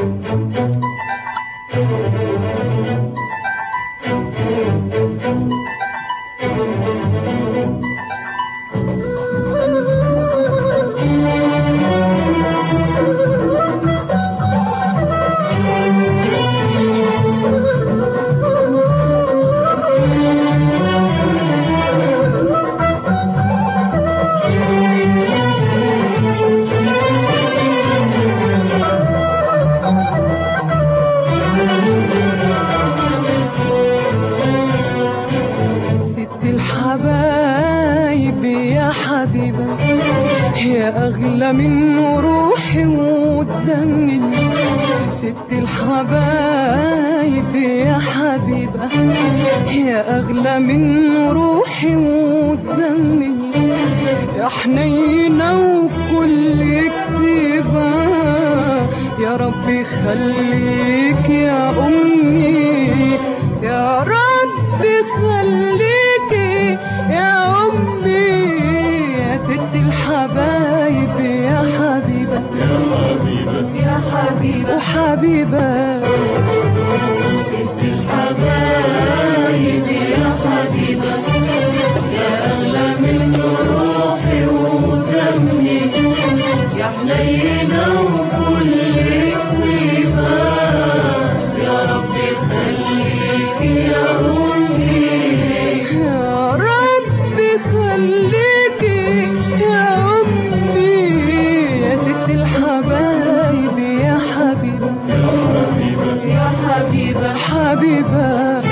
ست الحبايب يا حبيبة يا أغلى من روحي ودمي ست الحبايب يا حبيبة يا أغلى من روحي ودمي يا حنينة وكل كتيبة يا ربي خليك يا أمي يا ربي خليك يا أمي يا ست الحبايب يا حبيبة يا حبيبة يا حبيبة وحبيبة ست الحبايب يا حبيبة يا أغلى من روحي ودمي يا حنينة وكل طيبة يا ربي خليك يا أمي يا ربي خليكي يا أمي يا ست الحبايب يا حبيبة يا حبيبة يا حبيبة حبيبة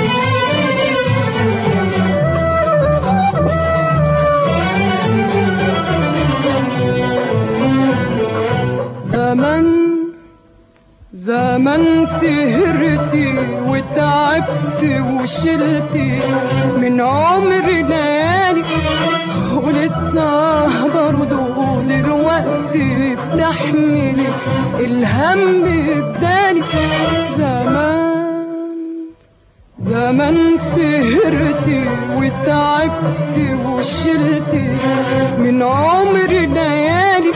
زمن زمن سهرتي وتعبت وشلتي من عمري ليالي ولسه برضه دلوقتي بتحملي الهم التاني زمان زمان سهرتي وتعبت وشلتي من عمري ليالي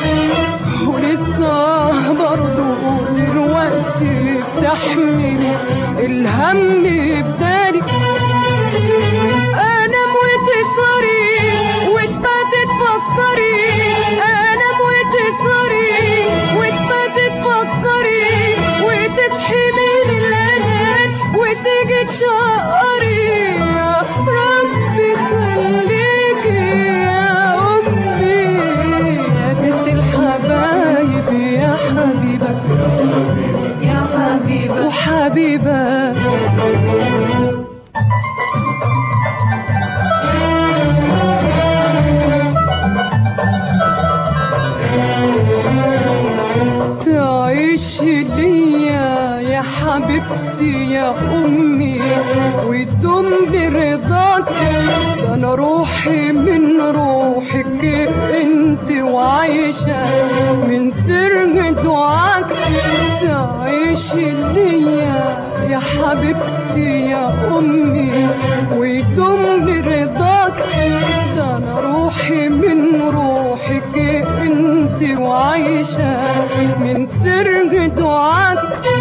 ولسه برضه دلوقتي بتحملي الهم بدالي انام وتسهري وتباتي تفكري انام وتسهري وتباتي تفكري وتصحي من الانام وتيجي تشقري يا ربي خليكي يا امي يا ست الحبايب يا حبيبه يا حبيبة وحبيبه تعيش ليا يا حبيبتي يا أمي ويدوم برضاك ده أنا روحي من روحك أنت وعايشة من سر دعاك تعيش ليا يا حبيبتي يا أمي ويدوم برضاك ده أنا روحي من روحك انت وعايشة من سر دعاك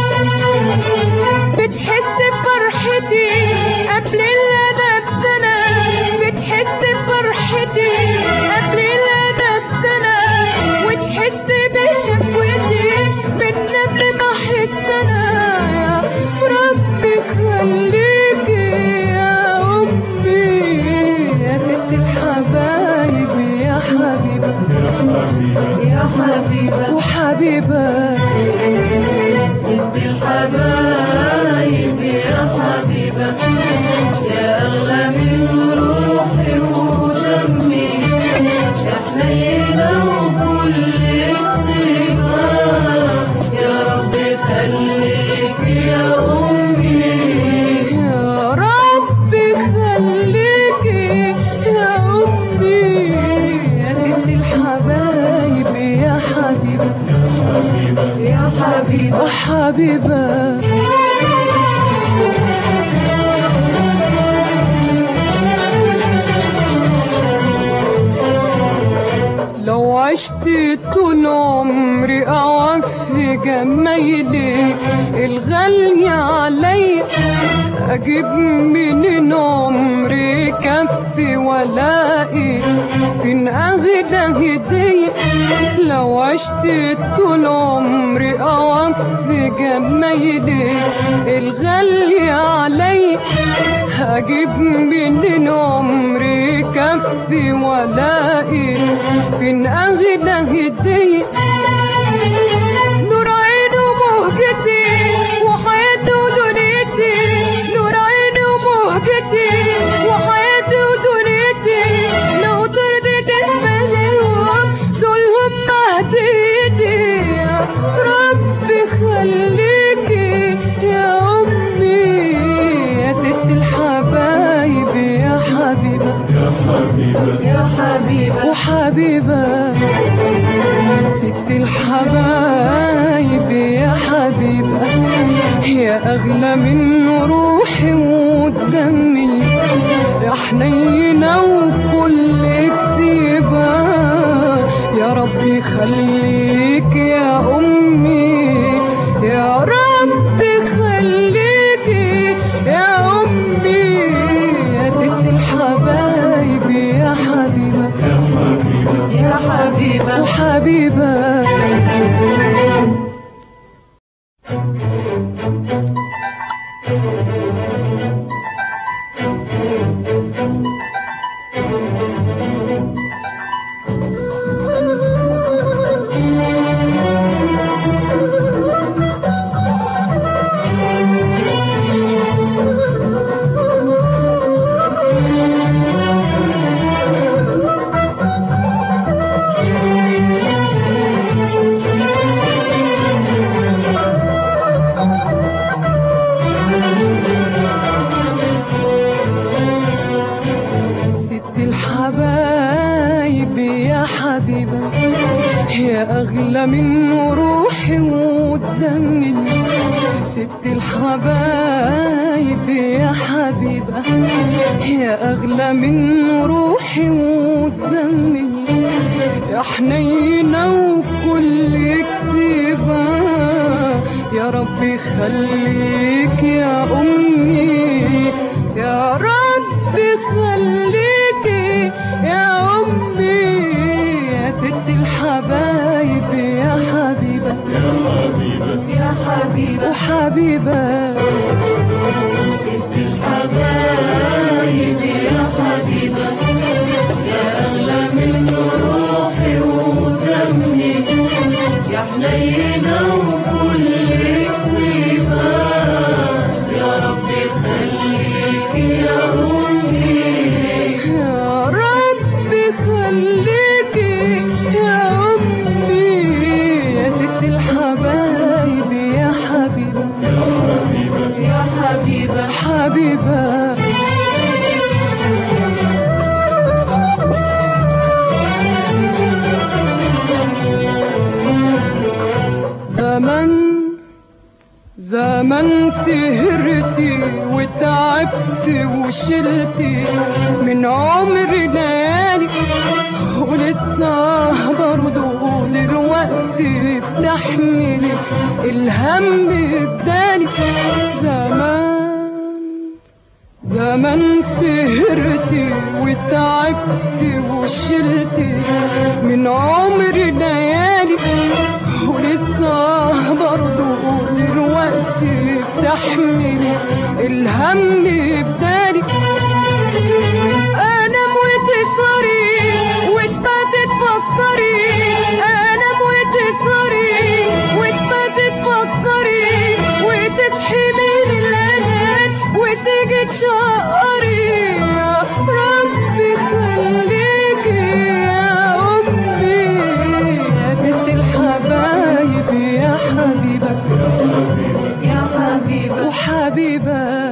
بتحس بفرحتي قبل الندى بسنة بتحس بفرحتي قبل الندى بسنة وتحس بشكوتي من قبل ما احس انا يا ربي خليكي يا امي يا ست الحبايب يا حبيبه يا حبيبة يا حبيبة وحبيبه ست الحبايب يا حبيبة يا أغلى من روحي ودمي يا حنينة وكل طيبة يا ربي خليك يا أمي يا ربي خليكي يا أمي يا ست الحبايب يا حبيبة حبيبة يا حبيبة حبيبة لو عشت طول عمري أوفي في جمايلي الغالية علي أجيب منين عمري كفي ولاقي فين أغلى هدية لو عشت طول عمري أوفي جمايلي الغالية علي هجيب منين عمري كفي ولاقي فين أغلى هدية نور عيني ومهجتي وحياتي ودنيتي نور عيني ومهجتي وحياتي ودنيتي لو ترضيت تفهمهم دولهم مهديتي يا ربي خليكي يا أمي يا ست الحبايب يا حبيبة يا حبيبة يا حبيبة وحبيبة ست الحبايب يا حبيبة يا أغلى من روحي ودمي يا حنينة وكل كتيبة يا ربي خليك يا أمي يا ربي خليك يا أمي يا ست الحبايب يا حبيبة يا حبيبة يا حبيبة وحبيبة ست الحبايب يا حبيبة يا أغلى من روحي ودمي ست الحبايب يا حبيبة يا أغلى من روحي ودمي يا حنينة وكل كتيبة يا ربي خليك يا أمي يا ربي خليك يا أمي يا ست الحبايب يا حبيبة يا حبيبة يا حبيبة وحبيبة ست الحبايب يا حبيبة يا أغلى من روحي ودمي يا حنينة وكل طيبة يا ربي خليك يا أمي يا ربي خليك يا أمي يا ست الحبايب يا حبيبة يا حبيبة يا حبيبة حبيبة زمن زمن سهرتي وتعبت وشلتي من عمري ليالي ولسه برضه دلوقتي بتحملي الهم التاني زمان زمان سهرتي وتعبت وشلتي من عمري ليالي ولسه برضه دلوقتي بتحملي الهم بدالي انام وتسهري وتبات تفكري انام وتسهري وتبات تفكري وتصحي من الانام وتيجي تشقري يا ربي خليكي يا امي يا ست الحبايب يا حبيبه يا حبيبة يا حبيبة وحبيبه